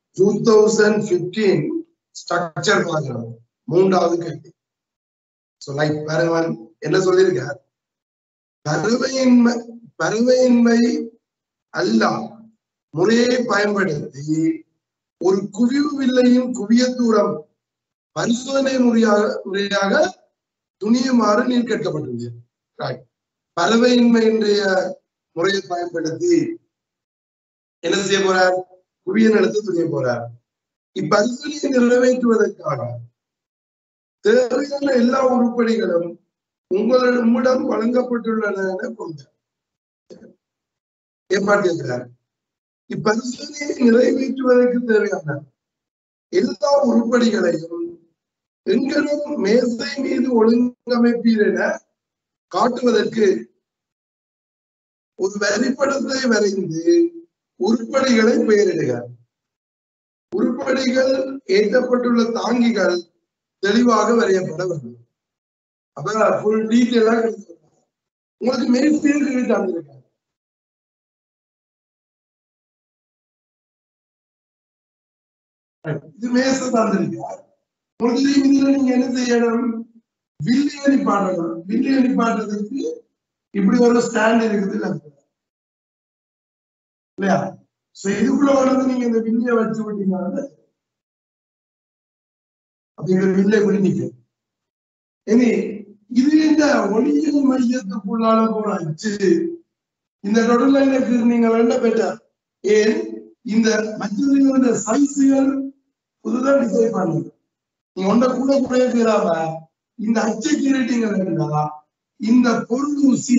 Two thousand fifteen structure பார்க்கிறோம் மூன்றாவது கேள்வி ஸோ லைக் பாருங்க என்ன சொல்லியிருக்கார் பறவையின்மை பறவையின்மை அல்ல முறையை பயன்படுத்தி ஒரு குவிவு வில்லையின் குவிய தூரம் பரிசோதனை முறையாக முறையாக துணியுமாறு நீர் கேட்கப்பட்டுள்ளது Right. பறவையின்மை இன்றைய முறையை பயன்படுத்தி என்ன செய்ய போறார் குவிய நிலத்தை துணிய போறார் இப்பரிசோதனையை நிறைவேற்றுவதற்காக தேவையான எல்லா உருப்படிகளும் உங்களிடம் உம்மிடம் வழங்கப்பட்டுள்ளன என கொண்ட ஏற்பாடு கேட்கிறார் இப்பரிசோதனையை நிறைவேற்றுவதற்கு தேவையான எல்லா உருப்படிகளையும் எங்களும் மேசை மீது ஒழுங்கமைப்பீர் என காட்டுவதற்கு ஒரு வரிப்படத்தை வரைந்து உருப்படிகளை பெயரிடுக உருப்படிகள் ஏற்றப்பட்டுள்ள தாங்கிகள் தெளிவாக வரையப்பட வேண்டும் அப்ப ஃபுல் டீட்டெயிலா உங்களுக்கு மேஸ்திரி தந்திருக்காங்க இது மேச தந்திருக்கார் உங்களுக்கு தெரியும் இதுல நீங்க என்ன செய்யணும் வில்லியனி பாடணும் வில்லியனி பாடுறதுக்கு இப்படி ஒரு ஸ்டாண்ட் இருக்குது இல்ல இல்லையா சோ இதுக்குள்ள வந்து நீங்க இந்த வில்லிய வச்சு விட்டீங்கன்னா அப்ப இந்த வில்லை இப்படி நிக்கும் இனி இது இந்த ஒளியின் மையத்துக்குள்ளால போற அச்சு இந்த தொடர்லைனுக்கு நீங்கள் என்ன பெற்றார் ஏன் இந்த மற்றவர்களோட சைஸுகள் புதுதா டிசைன் பண்ணுங்க நீங்க ஒன்றை கூட கூட இருக்கிறாம இந்த அச்சை கீறிட்டீங்கன்னா இந்த பொருள் ஊசி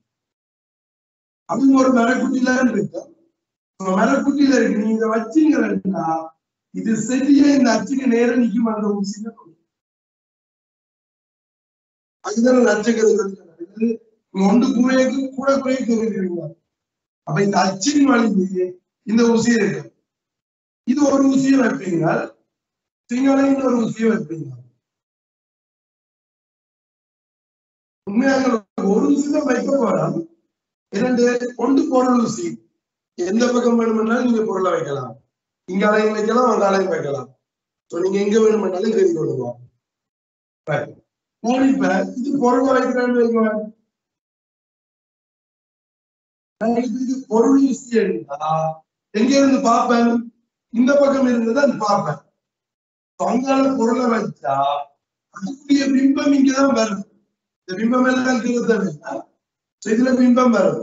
அது ஒரு மரக்குட்டில இருக்கு உங்க மரக்குட்டியில இருக்கு நீங்க இதை வச்சீங்கன்னா இது சரியா இந்த அச்சுக்கு நேரம் நிக்கும் அந்த ஊசின்னு அதுதான் நச்சுக்கிறது ஒன்று குறையக்கு கூட குறைய தெரிவிக்கிறீங்க அப்ப இந்த அச்சின் வழியே இந்த ஊசி இருக்கு இது ஒரு ஊசியை வைப்பீங்க சிங்கள இன்னொரு ஊசியை வைப்பீங்க உண்மையாக ஒரு ஊசி தான் வைக்க போறோம் இரண்டு ஒன்று பொருள் ஊசி எந்த பக்கம் வேணுமென்னாலும் நீங்க பொருளை வைக்கலாம் இங்க அலையும் வைக்கலாம் அங்க அலையும் வைக்கலாம் ஸோ நீங்க எங்க வேணுமென்னாலும் கறி கொள்ளுவோம் நான் இப்ப இது பொருளை வைக்கிறேன்னு வைங்க நான் இப்ப இது பொருள் ஊசி என்றா எங்க இருந்து பார்ப்பேன் இந்த பக்கம் இருந்து தான் பார்ப்பேன் அங்கால பொருளை வச்சா அதுக்குரிய பிம்பம் இங்கதான் வரும் இந்த பிம்பம் எல்லாம் கீழே இதுல பிம்பம் வரும்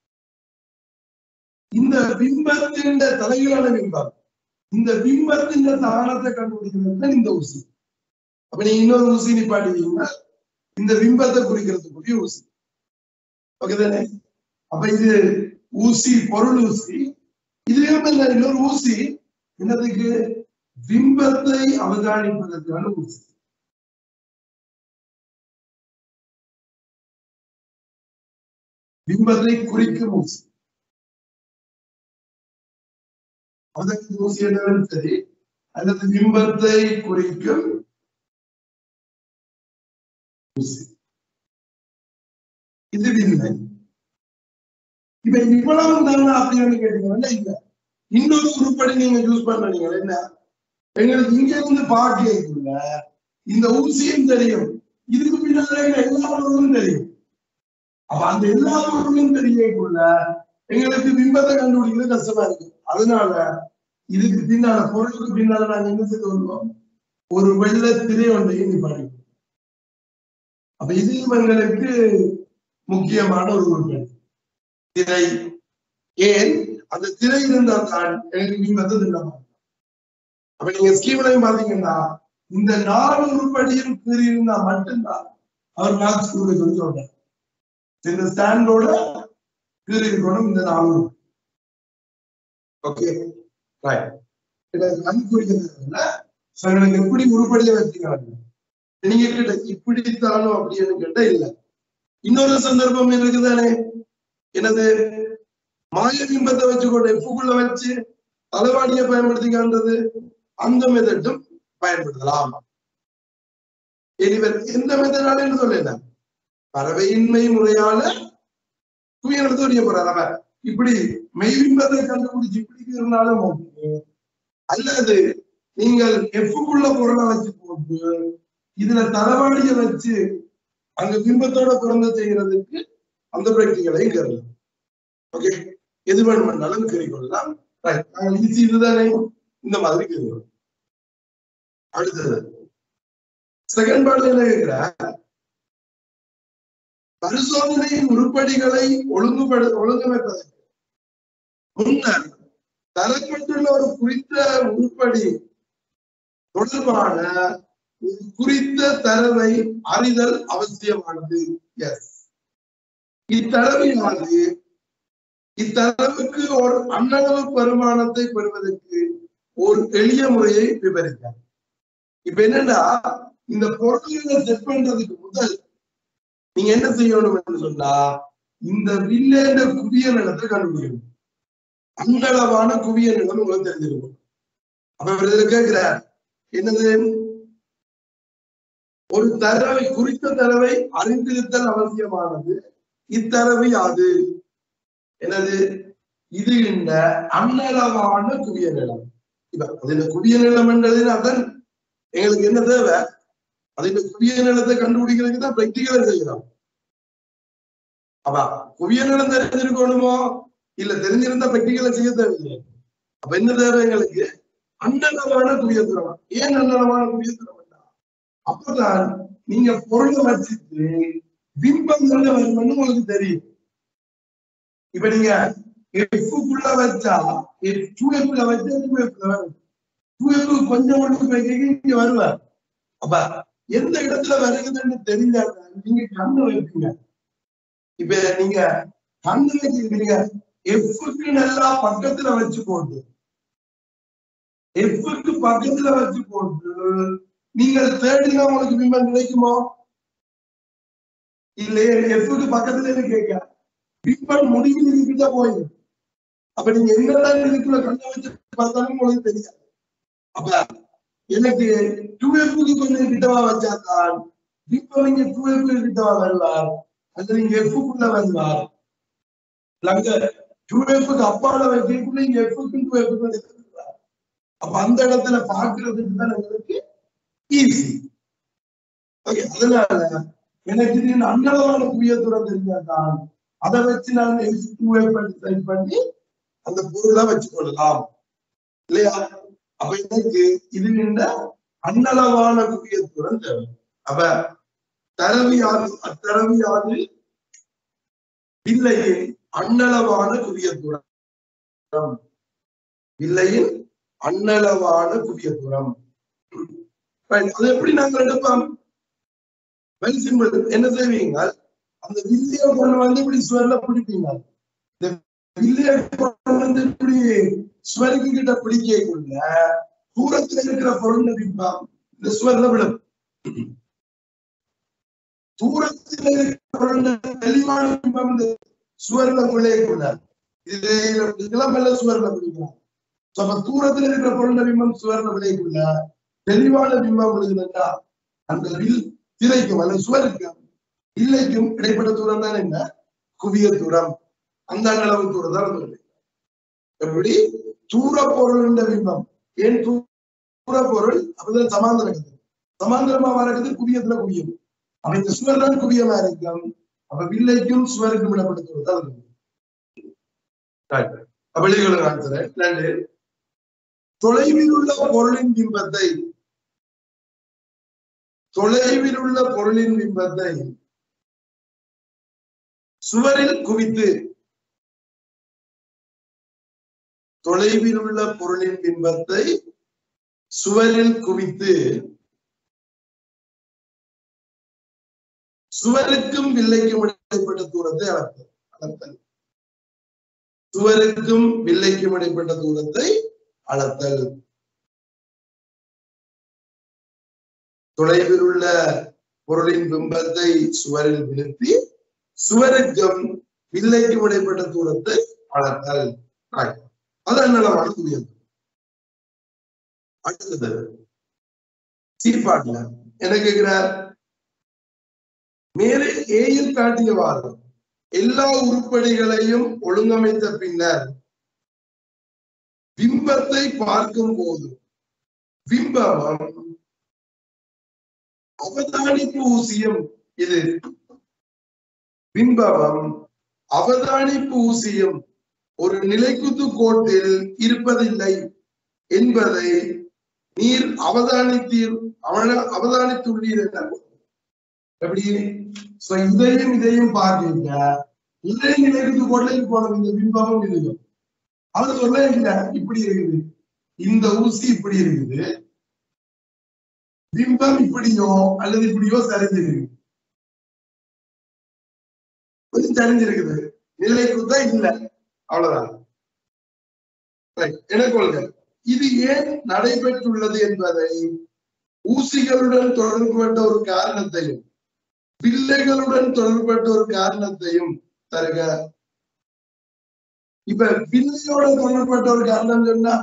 இந்த பிம்பத்தின் தலைகளான பிம்பம் இந்த பிம்பத்தின் தானத்தை கண்டுபிடிக்கிறது தான் இந்த ஊசி அப்ப நீங்க இன்னொரு ஊசி நிப்பாட்டுவீங்கன்னா இந்த பிம்பத்தை குறிக்கிறதுக்குரிய ஊசி ஓகே தானே அப்ப இது ஊசி பொருள் ஊசி இதுலயும் இல்ல இன்னொரு ஊசி என்னதுக்கு பிம்பத்தை அவதானிப்பதற்கான ஊசி பிம்பத்தை குறிக்கும் ஊசி அதற்கு ஊசி என்னன்னு சரி அல்லது பிம்பத்தை குறிக்கும் ஊசி இது வில்லை இப்ப இவ்வளவு தானே அப்படின்னு கேட்டீங்கன்னா இல்ல இன்னொரு உருப்படி நீங்க யூஸ் பண்றீங்க என்ன எங்களுக்கு இங்க இருந்து பார்க்கக்குள்ள இந்த ஊசியும் தெரியும் இதுக்கு பின்னால எல்லா பொருளும் தெரியும் அப்ப அந்த எல்லா பொருளும் தெரியக்குள்ள எங்களுக்கு பிம்பத்தை கண்டுபிடிக்கிறது கஷ்டமா இருக்கு அதனால இதுக்கு பின்னால பொருளுக்கு பின்னால நாங்க என்ன செய்து வருவோம் ஒரு வெள்ள திரை ஒன்றையும் நிப்பாடி அப்ப இது எங்களுக்கு முக்கியமான ஒரு உறுப்பினர் திரை ஏன் அந்த திரை இருந்தால் தான் எங்களுக்கு பிம்பத்தை திட்டமா அப்ப நீங்க ஸ்கீம்லையும் பாத்தீங்கன்னா இந்த நாலு உருப்படியும் கீறி இருந்தா மட்டும்தான் அவர் மார்க்ஸ் கொடுக்க சொல்லி சொல்றாரு இந்த ஸ்டாண்டோட கீறி இருக்கணும் இந்த நாலு ஓகே ரைட் கண் குறிக்கிறதுல எனக்கு எப்படி உருப்படியை வச்சுக்கிறாங்க நீங்க கேட்ட இப்படித்தானோ அப்படின்னு கேட்டா இல்ல இன்னொரு சந்தர்ப்பம் இருக்குதானே என்னது மாய பிம்பத்தை வச்சுக்கொண்டு எஃப்புக்குள்ள வச்சு அளவாடியை பயன்படுத்திக்கான்றது அந்த மெத்தட்டும் பயன்படுத்தலாம் இவர் எந்த மெத்தடாலும் சொல்லல பறவையின்மை முறையால தூயனத்தை உரிய போறார் அவ இப்படி மெய்பிம்பத்தை கண்டுபிடிச்சு இப்படி இருந்தாலும் ஓகே அல்லது நீங்கள் எஃப்க்குள்ள பொருளை வச்சு போட்டு இதுல தளவாடிய வச்சு அங்க பிம்பத்தோட பிறந்த செய்யறதுக்கு அந்த பிராக்டிகலையும் கருதலாம் ஓகே எது வேணுமென்றாலும் கறிக்கொள்ளலாம் ஈஸி இதுதானே இந்த மாதிரி கறிக்கொள்ளலாம் அடுத்தது செகண்ட் பார்ட்ல என்ன கேட்கிற பரிசோதனையின் உருப்படிகளை ஒழுங்குபடு ஒழுங்கமைப்பதற்கு முன்னர் தரப்பட்டுள்ள ஒரு குறித்த உருப்படி தொடர்பான ஒரு குறித்த தரவை அறிதல் அவசியமானது எஸ் இத்தரவையானது இத்தரவுக்கு ஒரு அன்னளவு பெருமானத்தை பெறுவதற்கு ஒரு எளிய முறையை விவரிக்க இப்ப என்னன்னா இந்த பொருள்களை செட் பண்றதுக்கு முதல் நீங்க என்ன செய்யணும் என்று சொன்னா இந்த வில்லேண்ட குவிய நிலத்தை கண்டுபிடிக்கணும் அன்னளவான குவிய நிலம் உங்களுக்கு தெரிஞ்சிருக்கும் அப்ப இவர் இதுல கேட்கிறார் என்னது ஒரு தரவை குறித்த தரவை அறிந்திருத்தல் அவசியமானது இத்தரவு யாது என்னது இது இந்த அன்னளவான குவிய நிலம் இப்ப அதுல குவிய நிலம் என்றது அதன் எங்களுக்கு என்ன தேவை அதுல குவிய நிலத்தை கண்டுபிடிக்கிறதுக்கு தான் பிராக்டிகலா செய்யலாம் அப்ப குவிய நிலம் தெரிஞ்சிருக்கணுமோ இல்ல தெரிஞ்சிருந்தா பிராக்டிகலா செய்ய தேவையில்லை அப்ப என்ன தேவை எங்களுக்கு அன்னளவான குவிய தூரம் ஏன் அன்னளவான குவிய தூரம் அப்பதான் நீங்க பொருளை வச்சுட்டு பிம்பங்கள்ல வரும்னு உங்களுக்கு தெரியும் இப்ப நீங்க எஃப்க்குள்ள வச்சா எஃப் டூ எஃப்ல வச்சா டூ எஃப்ல வரும் டூ எஃப் கொஞ்சம் மட்டும் வைக்க இங்க வருவார் அப்ப எந்த இடத்துல வருகுதுன்னு தெரிஞ்சாங்க நீங்க கண்ணு வைப்பீங்க இப்ப நீங்க கண்ணு வச்சுக்கிறீங்க எஃப்க்கு நல்லா பக்கத்துல வச்சு போட்டு எஃப்க்கு பக்கத்துல வச்சு போட்டு நீங்கள் தேடினா உங்களுக்கு பிம்பம் கிடைக்குமோ இல்லையே எஃப்க்கு பக்கத்துல கேட்க பிம்பம் முடிவில் இருக்கிட்ட போயிடும் அப்ப நீங்க என்னதான் இதுக்குள்ள கண்ணை வச்சு பார்த்தாலும் உங்களுக்கு தெரியாது அப்ப எனக்கு டூ எஃப்க்கு கொஞ்சம் கிட்டவா வச்சாதான் பிம்பம் நீங்க டூ எஃப் கிட்டவா வருவார் அது நீங்க எஃப்க்குள்ள வருவார் அங்க டூ எஃப்க்கு அப்பால வைக்கிறதுக்குள்ள நீங்க எஃப்க்கு டூ எஃப்க்கு அப்ப அந்த இடத்துல பாக்குறதுக்கு தான் எங்களுக்கு ஈஸி ஓகே அதனால எனக்கு இது அன்னளவான குவிய தூரம் தெரிஞ்சாதான் அதை வச்சு நான் டிசைட் பண்ணி அந்த பொருளை வச்சு கொள்ளலாம் இல்லையா அப்ப எனக்கு இது இந்த அன்னளவான குவிய தூரம் தேவை அப்ப தரவியாது அத்தரவியாது வில்லையின் அன்னளவான குவிய தூரம் வில்லையின் அன்னளவான குவிய தூரம் அது எப்படி நாங்கள் எடுப்போம் வெரி சிம்பிள் என்ன செய்வீங்க அந்த வில்லிய கொண்டு வந்து இப்படி சுவர்ல பிடிப்பீங்க இந்த வில்லிய கொண்டு வந்து இப்படி சுவருக்கு கிட்ட பிடிக்கக்குள்ள தூரத்துல இருக்கிற பொருள் பிம்பம் இந்த சுவர்ல விழும் தூரத்துல இருக்கிற பொருள் தெளிவான பிம்பம் இந்த சுவர்ல விளையக்குள்ள இது இதெல்லாம் மேல சுவர்ல பிடிக்கலாம் அப்ப தூரத்துல இருக்கிற பொருள் பிம்பம் சுவர்ல விளையக்குள்ள தெளிவான பிம்பம் விழுகுதுன்னா அந்த வில் திரைக்கும் அல்லது சுவருக்கும் இல்லைக்கும் இடைப்பட்ட தூரம் தான் என்ன குவிய தூரம் அந்த அளவு தூரம் தான் அது எப்படி தூர பொருள் பிம்பம் ஏன் தூர பொருள் அப்பதான் சமாந்தரம் இருக்குது சமாந்தரமா வரது குவியத்துல குவியும் அப்ப இந்த சுவர் தான் குவியமா இருக்கும் அப்ப வில்லைக்கும் சுவருக்கும் இடப்பட்ட தூரம் தான் அது வெளிகளுக்கு ஆன்சர் ரெண்டு தொலைவில் உள்ள பொருளின் பிம்பத்தை தொலைவில் உள்ள பொருளின் பிம்பத்தை சுவரில் குவித்து தொலைவில் உள்ள பொருளின் பிம்பத்தை சுவரில் குவித்து சுவருக்கும் வில்லைக்கும் இடைப்பட்ட தூரத்தை அளத்தல் அளத்தல் சுவருக்கும் வில்லைக்கும் இடைப்பட்ட தூரத்தை அளத்தல் தொலைவில் உள்ள பொருளின் பிம்பத்தை சுவரில் விழுத்தி சுவருக்கும் வில்லைக்கும் இடைப்பட்ட தூரத்தை அளத்தல் அது அந்நலமான துரியது அடுத்தது சீப்பாட்டுல என்ன கேட்கிறார் மேலே ஏயில் காட்டியவாறு எல்லா உருப்படிகளையும் ஒழுங்கமைத்த பின்னர் பிம்பத்தை பார்க்கும் போது பிம்பம் அவதானிப்பு ஊசியம் இது பிம்பம் அவதானிப்பு ஊசியம் ஒரு நிலைக்குத்து கோட்டில் இருப்பதில்லை என்பதை நீர் அவதானித்தீர் அவன அவதானித்துள்ளீர் என்ன எப்படி So, இதையும் இதையும் பார்க்கீங்க இதே நிலைக்குத்து கோட்டில் போனது இந்த பிம்பமும் இதுவும் அவர் சொல்ல இல்ல இப்படி இருக்குது இந்த ஊசி இப்படி இருக்குது பிம்பம் இப்படியோ அல்லது இப்படியோ சரிஞ்சிருக்கு கொஞ்சம் சரிஞ்சிருக்குது நிலைக்குத்தா இல்ல அவ்வளவுதான் Right. எனக்கு கொள்கை இது ஏன் நடைபெற்றுள்ளது என்பதை ஊசிகளுடன் தொடர்புபட்ட ஒரு காரணத்தையும் பிள்ளைகளுடன் தொடர்புபட்ட ஒரு காரணத்தையும் தருக இப்ப பிள்ளையோட தொடர்புபட்ட ஒரு காரணம் சொன்னா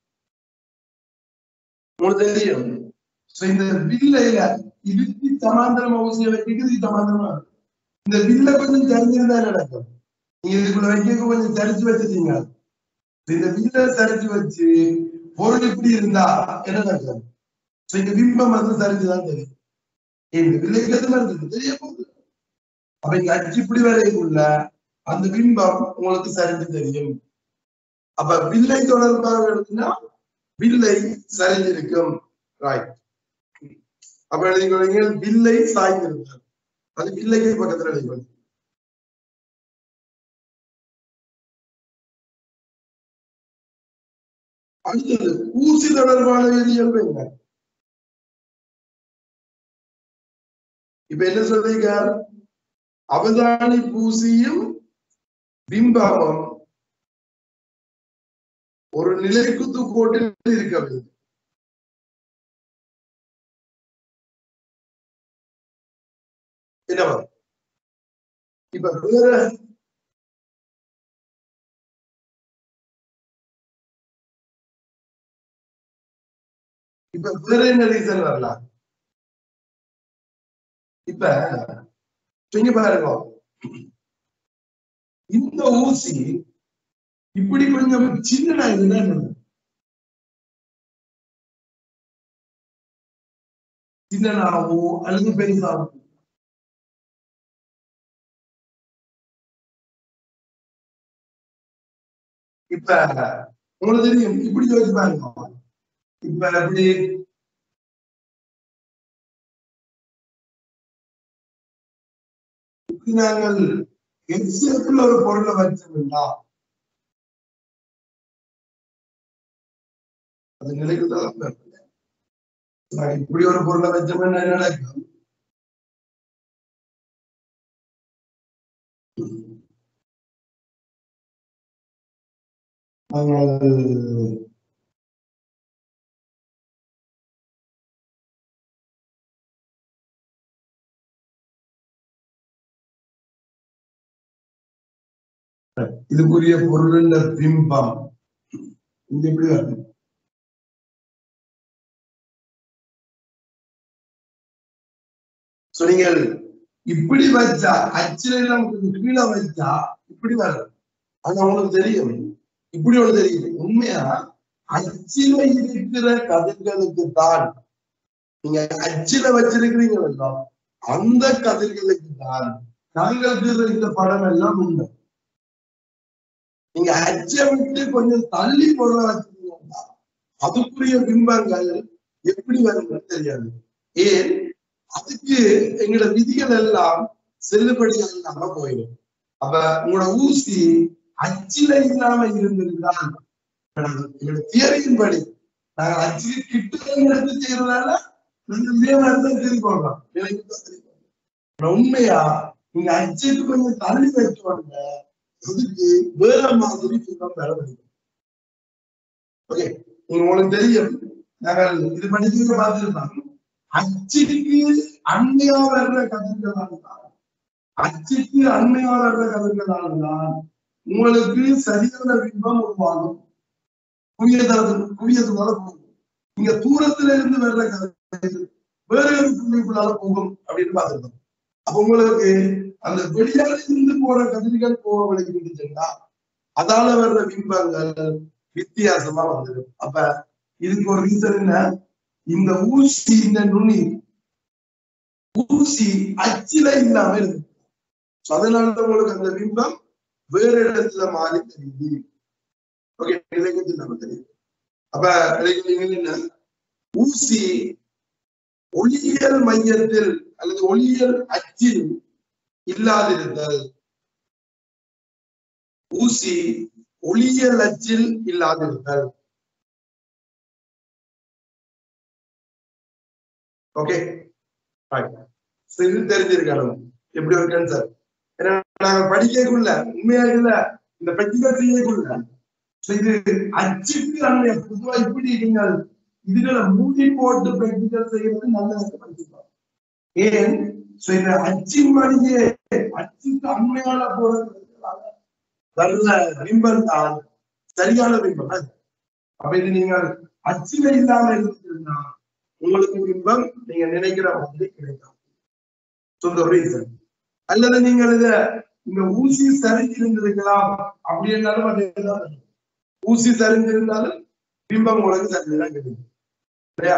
உங்களுக்கு தெரியும் So, இந்த வில்லையில இதுக்கு சமாந்திரமா ஊசியை வைக்கிறது இது சமாந்திரமா இருக்கும். இந்த வில்ல கொஞ்சம் சரிஞ்சிருந்தா என்ன நடக்கும் நீங்க இதுக்குள்ள வைக்க கொஞ்சம் சரிச்சு வச்சிட்டீங்க இந்த வில்ல சரிச்சு வச்சு பொருள் இப்படி இருந்தா என்ன நடக்கும் So, இந்த பிம்பம் வந்து சரிஞ்சுதான் தெரியும் ஏய், இந்த வில்லைக்கு எது மாதிரி தெரிய போகுது அப்ப இங்க அச்சு இப்படி வரைக்குள்ள அந்த பிம்பம் உங்களுக்கு சரிஞ்சு தெரியும் அப்ப வில்லை தொடர்பாக எழுதுனா வில்லை சரிஞ்சிருக்கும் ரைட் அப்ப எழுதிக்கொள்ளுங்க வில்லை சாய்ந்திருந்தார் அது வில்லைக்கு பக்கத்துல எழுதிக்கொள்ளுங்க அடுத்தது ஊசி தொடர்பான வேதியியல்பு என்ன இப்ப என்ன சொல்றீங்க அவதானி பூசியும் பிம்பமும் ஒரு நிலைக்குத்து கோட்டில் இருக்க வேண்டும் என்னவா இப்ப வேற இப்ப வேற என்ன ரீசன் வரலாம் இப்ப நீங்க பாருங்க இந்த ஊசி இப்படி கொஞ்சம் சின்னதா இருந்தா என்ன? சின்னதாகவோ அல்லது பெரிசாகவோ இப்ப உங்களுக்கு தெரியும் இப்படி யோசிச்சு பாருங்க இப்ப எப்படி இப்படி நாங்கள் எக்ஸேப்ல ஒரு பொருளை வச்சோம்னா அது நிலைக்குதான் நான் இப்படி ஒரு பொருளை வச்சோம்னா என்ன நடக்கும் நாங்கள் இதுக்குரிய பொருள் பிம்பம் இது எப்படி வருது So, நீங்கள் இப்படி வச்சா அச்சில எல்லாம் கொஞ்சம் கீழே வச்சா இப்படி வரும் ஆனா உங்களுக்கு தெரியும் இப்படி ஒண்ணு தெரியும் உண்மையா அச்சில இருக்கிற கதிர்களுக்கு தான் நீங்க அச்சில வச்சிருக்கிறீங்களோ அந்த கதிர்களுக்கு தான் நாங்கள் இந்த படம் எல்லாம் உண்டு நீங்க அச்சை விட்டு கொஞ்சம் தள்ளி பொருளை வச்சிருந்தீங்கன்னா அதுக்குரிய பிம்பங்கள் எப்படி வரும்னு தெரியாது ஏன் அதுக்கு எங்களோட விதிகள் எல்லாம் செல்லுபடியா இல்லாம போயிடும் அப்ப உங்களோட ஊசி அச்சில இல்லாம இருந்திருந்தால் எங்களோட தியரியின் படி நாங்க அச்சுக்கு கிட்ட எடுத்து செய்யறதால நாங்க இதே மாதிரிதான் திரும்பி போடுறோம் எனக்கு தான் திரும்பி போடுறோம். ஆனா உண்மையா நீங்க அச்சுக்கு கொஞ்சம் தள்ளி வச்சோங்க அதுக்கு வேற மாதிரி பிம்பம் பெற முடியும் ஓகே உங்களுக்கு தெரியும் நாங்கள் இது படிச்சு பார்த்துருந்தோம் அச்சுக்கு அண்மையா வர்ற கதிர்களால் தான் அச்சுக்கு அண்மையா வர்ற கதிர்களால் தான் உங்களுக்கு சரியான பிம்பம் உருவாகும் குவிய தரத்து குவியதுனால போகும் நீங்க தூரத்துல இருந்து வர்ற கதிர்கள் வேற ஒரு குவிக்குள்ளால போகும் அப்படின்னு பார்த்துருந்தோம் அப்ப உங்களுக்கு அந்த வெளியால இருந்து போற கதிர்கள் போக விளைவிச்சுன்னா அதால வர்ற பிம்பங்கள் வித்தியாசமா வந்துடும் அப்ப இதுக்கு ஒரு ரீசன் என்ன இந்த ஊசி இந்த நுனி ஊசி அச்சில இல்லாம இருக்கு So அதனால உங்களுக்கு அந்த பிம்பம் வேற இடத்துல மாறி தெரியுது ஓகே நிலைக்கு நம்ம தெரியுது அப்ப நிலைக்கு என்ன ஊசி ஒளியியல் மையத்தில் அல்லது ஒளியியல் அச்சில் இல்லாதிருத்தல் ஊசி ஒளியியல் அச்சில் இல்லாதிருத்தல் ஓகே இது தெரிஞ்சிருக்கணும் எப்படி ஒரு கேன்சர் ஏன்னா நாங்க படிக்கக்குள்ள உண்மையா இல்ல இந்த பிரச்சனை செய்யக்குள்ள So இது அச்சுக்கு அண்மைய பொதுவா இப்படி நீங்கள் இதுகளை மூடி போட்டு பிராக்டிகல் செய்யறது நல்ல படிச்சுக்கலாம் ஏன் So இந்த அச்சின் வழியே அச்சுக்கு அண்மையான போறது நல்ல பிம்பம் தான் சரியான பிம்பம் அது. அப்ப இது நீங்கள் அச்சில இல்லாம இருந்திருந்தா உங்களுக்கு பிம்பம் நீங்க நினைக்கிற மாதிரி கிடைக்கும் சொந்த ரீசன் அல்லது நீங்கள் இத இந்த ஊசி சரிஞ்சிருந்திருக்கலாம் அப்படின்னாலும் அதேதான் வரும். ஊசி சரிஞ்சிருந்தாலும் பிம்பம் உங்களுக்கு சரிஞ்சுதான் கிடைக்கும் இல்லையா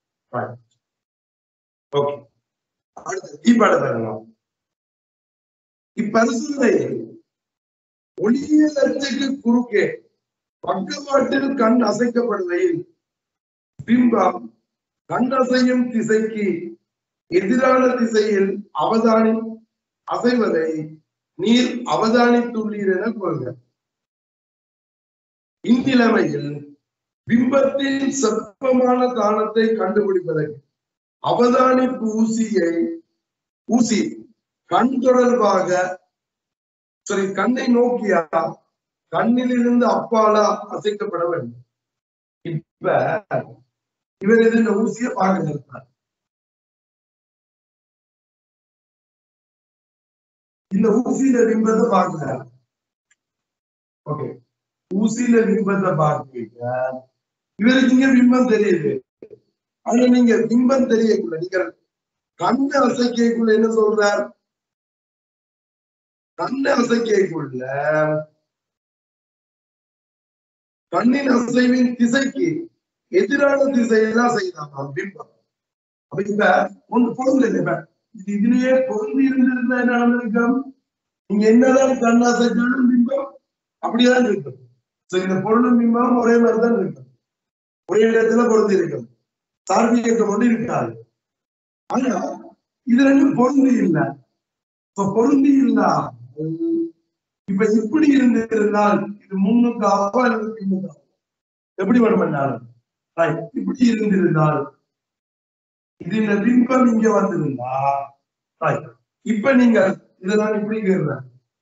ஓகே அடுத்து இப்பட தரணும் இப்பரிசோதனையில் ஒளியியல் அச்சுக்கு குறுக்கே பக்கவாட்டில் கண் அசைக்கப்படுகையில் பிம்பம் கண் அசையும் திசைக்கு எதிரான திசையில் அவதானி அசைவதை நீர் அவதானித்துள்ளீர் என கொள்க இந்நிலைமையில் பிம்பத்தின் செப்பமான தானத்தை கண்டுபிடிப்பதற்கு அவதானிப்பு ஊசியை ஊசி கண் தொடர்பாக சரி கண்ணை நோக்கியா கண்ணிலிருந்து அப்பாலா அசைக்கப்பட வேண்டும் இப்ப இவர் இது இந்த ஊசியை பார்க்க நிற்பார் இந்த ஊசியில பிம்பத்தை பார்க்கிறார் ஓகே ஊசியில பிம்பத்தை பார்க்கிறீங்க இவருக்கு இங்க பிம்பம் தெரியுது ஆனா நீங்க பிம்பம் தெரியக்குள்ள நீங்க கண்ணை அசைக்கக்குள்ள என்ன சொல்றார் கண்ணை அசைக்கக்குள்ள கண்ணின் அசைவின் திசைக்கு எதிரான திசையெல்லாம் செய்யலாம் பிம்பம் அப்ப இப்ப ஒன்று பொருள் இல்லை இப்ப இது இதுலயே பொருந்தி இருந்திருந்தா என்ன நடந்திருக்கும் நீங்க என்னதான் கண் அசைச்சாலும் பிம்பம் அப்படியேதான் இருக்கும் சோ இந்த பொருளும் பிம்பம் ஒரே மாதிரி தான் இருக்கும் ஒரே இடத்துல பொருந்தி இருக்கும் சார்பு இயக்கம் கொண்டு இருக்காது ஆனா இது ரெண்டும் பொருந்தி இல்லை இப்ப பொருந்தி இல்லா இப்ப இப்படி இருந்திருந்தால் இது முன்னுக்காவோ அல்லது பின்னுக்காவோ எப்படி வேணுமென்னாலும் Right. இப்படி இருந்திருந்தால் இது இந்த பிம்பம் இங்க வந்திருந்தா right. இப்ப நீங்க இதை நான் இப்படி கேட்கிறேன்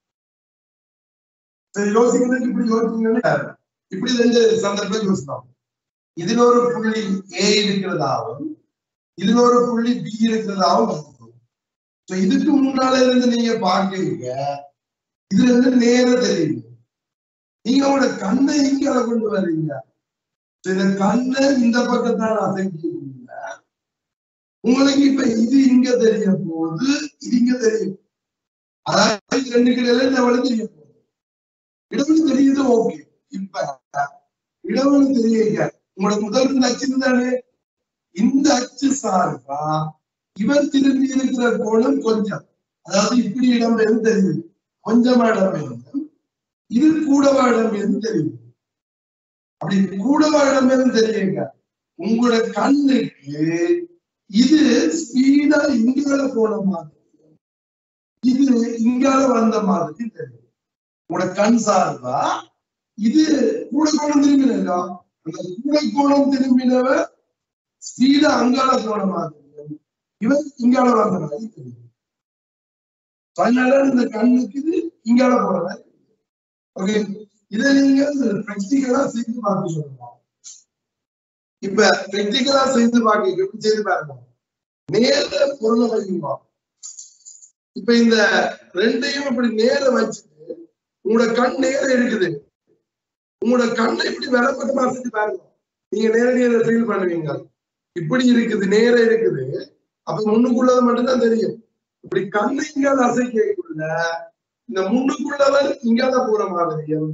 சரி, யோசிக்கிறதுக்கு இப்படி யோசிச்சீங்கன்னா இப்படி ரெண்டு சந்தர்ப்பம் யோசிக்கலாம் இதுல ஒரு புள்ளி ஏ இருக்கிறதாவும் இதுல ஒரு புள்ளி பி இருக்கிறதாவும் இருக்கும் So, இதுக்கு முன்னால இருந்து நீங்க பாக்குறீங்க இதுல இருந்து நேர தெரியுது நீங்க உங்களோட கண்ணை இங்க கொண்டு வர்றீங்க So, இந்த கண்ணை இந்த பக்கத்தால் அசைக்கிறீங்க உங்களுக்கு இப்ப இது இங்க தெரிய போகுது இது இங்க தெரியும் அதாவது இது ரெண்டு கிடையில இந்த வழி தெரிய போகுது இடவெளி தெரியுது ஓகே இப்ப இடவெளி தெரியல உங்களோட முதல் இருந்த அச்சு இருந்தானே இந்த அச்சு சார்பா இவர் திரும்பி இருக்கிற கோணம் கொஞ்சம் அதாவது இப்படி இடம் பெயர்ந்து தெரியுது கொஞ்சமா இடம் பெயர்ந்து இது கூடவா இடம் பெயர்ந்து தெரியுது அப்படி கூடவா இடம் பெயர்ந்து தெரியுங்க உங்களோட கண்ணுக்கு இது ஸ்பீடா இங்கால போன மாதிரி இது இங்கால வந்த மாதிரி தெரியும் உங்களோட கண் சார்பா இது கூட கோணம் திரும்பினா அந்த கூட கோணம் திரும்பினவ ஸ்பீடா அங்கால போன மாதிரி இவன் இங்கால வந்த மாதிரி தெரியும் அதனால இந்த கண்ணுக்கு இது இங்கால போற மாதிரி ஓகே இதை நீங்க பிராக்டிகலா செய்து பார்க்க சொல்லலாம் இப்ப பிராக்டிகலா செய்து பார்க்க எப்படி செய்து பாருங்க நேர பொருளை வைக்குமா இப்ப இந்த ரெண்டையும் இப்படி நேர வச்சுட்டு உங்களோட கண் நேர இருக்குது உங்களோட கண்ணை இப்படி விளப்பட்டமா செஞ்சு பாருங்க நீங்க நேரடியாக ஃபீல் பண்ணுவீங்க இப்படி இருக்குது நேர இருக்குது அப்ப முன்னுக்குள்ளது மட்டும்தான் தெரியும் இப்படி கண்ணை இங்கால அசைக்கக்குள்ள இந்த முன்னுக்குள்ளவன் இங்கால போற மாதிரியும்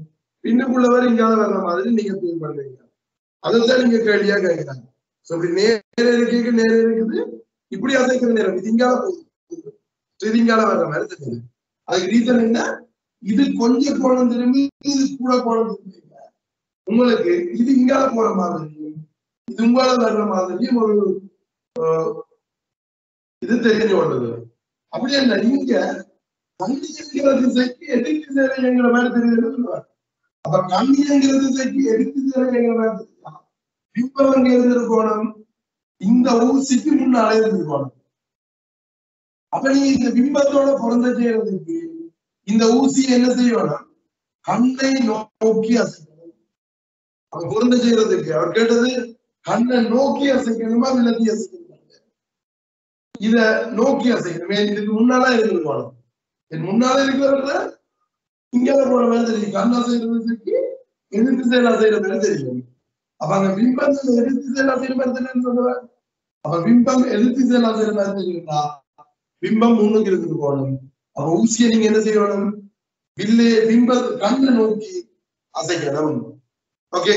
பின்னுக்குள்ளவர் இங்கால வர்ற மாதிரி நீங்க ஃபீல் பண்றீங்க அதுதான் நீங்க கேள்வியா கேட்கிறாங்க சோ இப்படி நேர இருக்கைக்கு நேர இருக்குது இப்படி அசைக்கிற நேரம் இது இங்கால போகுது இது இங்கால வர்ற மாதிரி தெரியுது அதுக்கு ரீசன் என்ன இது கொஞ்சம் கோணம் திரும்பி இது கூட கோணம் திரும்பி உங்களுக்கு இது இங்கால போற மாதிரியும் இது உங்களால வர்ற மாதிரியும் ஒரு ஆஹ், இது தெரிஞ்சு கொண்டது அப்படி இல்ல நீங்க கண்ணியங்கிற திசைக்கு எதிர் திசையில எங்கிற மாதிரி தெரியுதுன்னு சொல்லுவாங்க அப்ப கண்ணியங்கிற திசைக்கு எதிர் திசையில எங்கிற மாதிரி தெரியும் பிம்பம் எங்க இருந்திருக்கணும் இந்த ஊசிக்கு முன்னாலே இருந்திருக்கணும் அப்ப நீங்க இந்த பிம்பத்தோட பிறந்த செய்யறதுக்கு இந்த ஊசி என்ன செய்யணும் கண்ணை நோக்கி அசைக்கணும் அப்ப பொருந்த செய்யறதுக்கு அவர் கேட்டது கண்ணை நோக்கி அசைக்கணுமா விலகி அசைக்கணுமா இத நோக்கி அசைக்கணும் ஏன் இதுக்கு முன்னால இருந்திருக்கணும் என் முன்னால இருக்கிறவங்க இங்கால போற மாதிரி தெரியும் கண்ணா செய்யறதுக்கு எதிர்த்து செயலா செய்யற மாதிரி தெரியும் அப்ப அங்க பிம்பம் எதிர்த்து செயலா செய்யற மாதிரி தெரியும் சொல்லுவேன் அப்ப பிம்பம் எதிர்த்து செயலா செய்யற மாதிரி தெரியும்னா பிம்பம் முன்னுக்கு இருக்கு போகணும் அப்ப ஊசியை நீங்க என்ன செய்யணும் வில்லே பிம்ப கண்ணை நோக்கி அசைக்கணும் ஓகே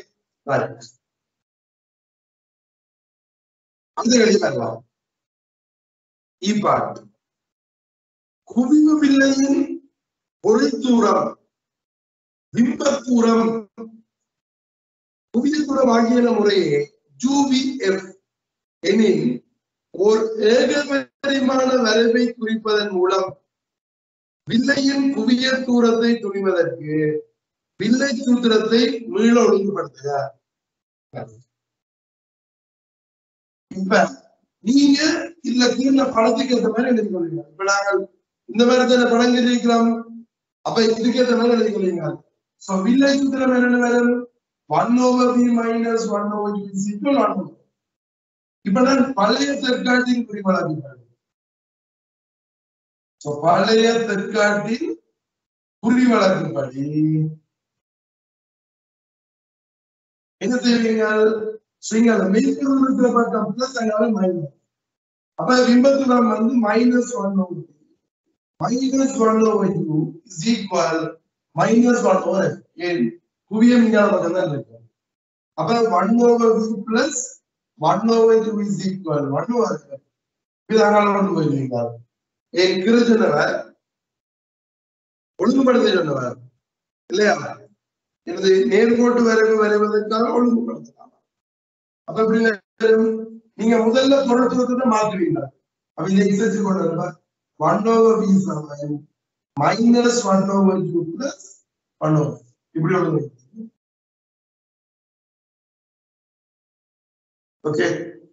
அந்த எழுதி வரலாம் இப்பாட்டு குவிவு வில்லையின் ஒளித்தூரம் பிம்பத்தூரம் குவியத்தூரம் ஆகியன முறையே ஜூவிஎஃப் எனில் ஓர் ஏகபரிமாண வரைவை குறிப்பதன் மூலம் வில்லையின் குவிய தூரத்தை துணிவதற்கு வில்லை சூத்திரத்தை மீள ஒழுங்குபடுத்துக இப்ப நீங்க இல்ல கீழ படத்துக்கு ஏற்ற மாதிரி எழுதி கொள்ளுங்க இப்ப நாங்கள் இந்த மாதிரி தானே படம் இருக்கிறோம் அப்ப இதுக்கு ஏற்ற மாதிரி எழுதி கொள்ளுங்க சோ வில்லை சூத்திரம் என்னென்ன வரும் one over P minus one over P சிக்கல் ஒன் இப்ப நான் பழைய தெற்காட்டின் குறிவழங்குகிறேன் சோ பழைய தெற்காட்டின் குறிவழக்குப்படி என்ன செய்வீங்க ஸ்ரீங்கால மெய்ப்பொருள் இருக்கிற பக்கம் பிளஸ் அங்கால மைனஸ் அப்ப பிம்பத்துரம் வந்து minus one over minus one over two is equal minus one over ஏன் குவியம் இங்கால பக்கம் தான் இருக்கு அப்ப one over two plus one over two is equal one over இது அங்கால கொண்டு போயிருக்கீங்க என் கிரு சொன்னவர் ஒழுங்குபடுத்த சொன்னவர் இல்லையா எனது நேர்கோட்டு வரைவு வரைவதற்காக ஒழுங்குபடுத்தலாம் அப்ப எப்படி வரும்? நீங்க முதல்ல தொழில்நுட்பத்தை மாத்துவீங்க அப்ப இந்த எக்ஸஸ் கொண்டு வருவா ஒன் ஓவர் பி சமன் minus one over two plus one over இப்படி ஒழுங்கு ஓகே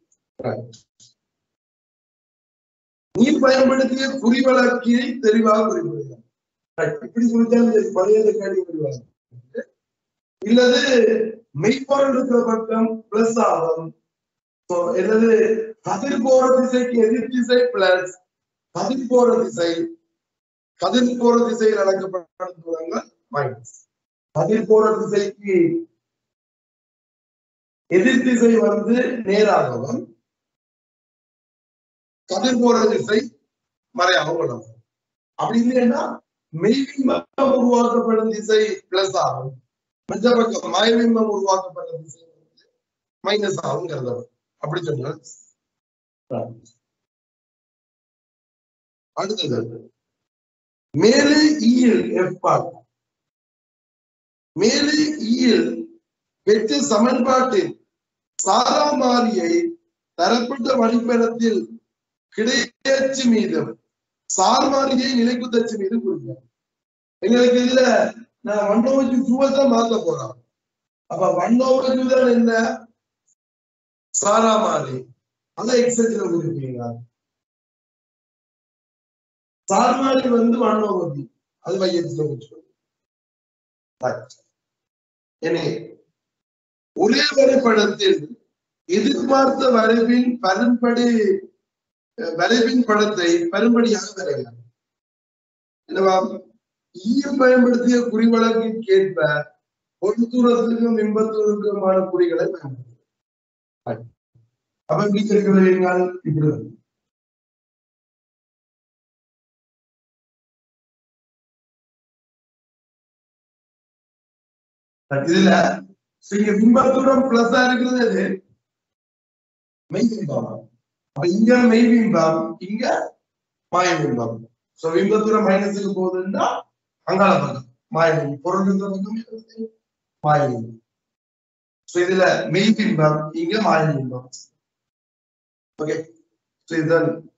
நீ பயன்படுத்திய குறிவழக்கியை தெளிவாக குறிப்பிடுங்க Right. இப்படி குறித்தாலும் சரி, பழைய கேள்வி குறிவழக்கு இல்லது மெய்ப்பொருள் இருக்கிற பக்கம் பிளஸ் ஆகும் So, என்னது கதிர் போற திசைக்கு எதிர் திசை பிளஸ் கதிர் போற திசை கதிர் போற திசையில் அடக்கப்படும் தூரங்கள் மைனஸ் கதிர் போற திசைக்கு எதிர் திசை வந்து நேராகவும் கதிர் போற திசை மறையாகவும் உள்ளது அப்படி இல்லைன்னா மெய்பிம்பம் உருவாக்கப்படும் திசை பிளஸ் ஆகும் மற்ற பக்கம் மயபிம்பம் உருவாக்கப்பட்ட திசை வந்து மைனஸ் ஆகும் கருதவும் அப்படி சொன்னால் அடுத்தது மேலே ஈயில் எஃப் பார்க்கும் மேலே ஈயில் பெற்ற சமன்பாட்டில் சாரா மாறியை தரப்பட்ட வழிபடத்தில் கிடையச்சு மீதும் சார் மாறியை நிலைக்குத்தச்சு மீதும் குறிக்க எங்களுக்கு இதுல நான் ஒன் ஓவர் டூ தான் மாத்த போறோம் அப்ப ஒன் ஓவர் டூ தான் என்ன சாரா மாறி அதை எக்ஸத்துல குறிப்பீங்க சார் மாறி வந்து ஒன் ஓவர் பி அது மையத்துல குறிச்சு எனவே ஒரே வரைபடத்தில் எதிர்பார்த்த வரைவின் பரன்படி அஹ், வரைவின் படத்தை பரும்படியாக வரையலாம் என்னவா ஈயம் பயன்படுத்திய குறிவழக்கிற்கு ஏற்ப ஒரு தூரத்துக்கும் இன்பத்தூருக்குமான குறிகளை பயன்படுத்தும் அப்ப இப்படி இருக்கிற இப்படி வரும் இதுல so இங்க பிம்ப தூரம் பிளஸ் இருக்கிறது எது மெய் பிம்பம் அப்ப இங்க மெய் பிம்பம் இங்க மாய பிம்பம் சோ பிம்ப தூரம் மைனஸுக்கு போகுதுன்னா அங்காள பக்கம் மாய பிம்பம் பொருள் இருந்த பக்கம் இருக்கிறது மாய பிம்பம் சோ இதுல மெய் பிம்பம் இங்க மாய பிம்பம் ஓகே சோ இதுதான்